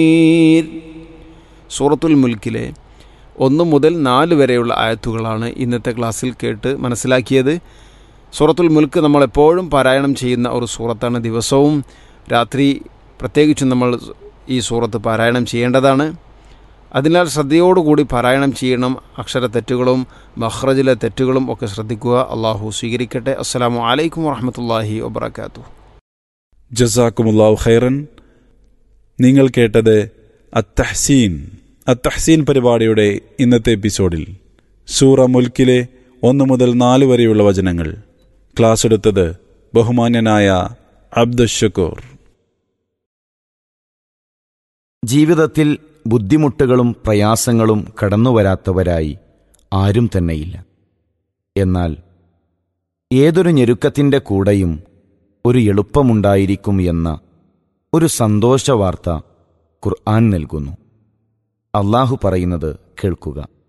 സൂറത്തുൽ മുൽക്കിലെ ഒന്ന് മുതൽ നാല് വരെയുള്ള ആയത്തുകളാണ് ഇന്നത്തെ ക്ലാസ്സിൽ കേട്ട് മനസ്സിലാക്കിയത് സൂറത്തുൽ മുൽക്ക് നമ്മൾ എപ്പോഴും പാരായണം ചെയ്യുന്ന ഒരു സൂറത്താണ് ദിവസവും രാത്രി പ്രത്യേകിച്ചും നമ്മൾ ഈ സൂറത്ത് പാരായണം ചെയ്യേണ്ടതാണ് അതിനാൽ ശ്രദ്ധയോടുകൂടി പാരായണം ചെയ്യണം അക്ഷര തെറ്റുകളും മഹ്റജിലെ തെറ്റുകളും ഒക്കെ ശ്രദ്ധിക്കുക അള്ളാഹു സ്വീകരിക്കട്ടെ അസ്സലാമു അലൈക്കും വറഹമത്തല്ലാഹി വബർക്കാത്തു ജസാക്കുമുല്ലാഹു ഖൈറൻ നിങ്ങൾ കേട്ടത് അത്തഹ്സീൻ അത്തഹ്സീൻ പരിപാടിയുടെ ഇന്നത്തെ എപ്പിസോഡിൽ സൂറ മുൽക്കിലെ ഒന്ന് മുതൽ നാല് വരെയുള്ള വചനങ്ങൾ ക്ലാസ് എടുത്തത് ബഹുമാന്യനായ അബ്ദുഷക്കൂർ ജീവിതത്തിൽ ബുദ്ധിമുട്ടുകളും പ്രയാസങ്ങളും കടന്നുവരാത്തവരായി ആരും തന്നെയില്ല എന്നാൽ ഏതൊരു ഞെരുക്കത്തിൻ്റെ കൂടെയും ഒരു എളുപ്പമുണ്ടായിരിക്കും എന്ന ഒരു സന്തോഷവാർത്ത ഖുർആൻ നൽകുന്നു അള്ളാഹു പറയുന്നത് കേൾക്കുക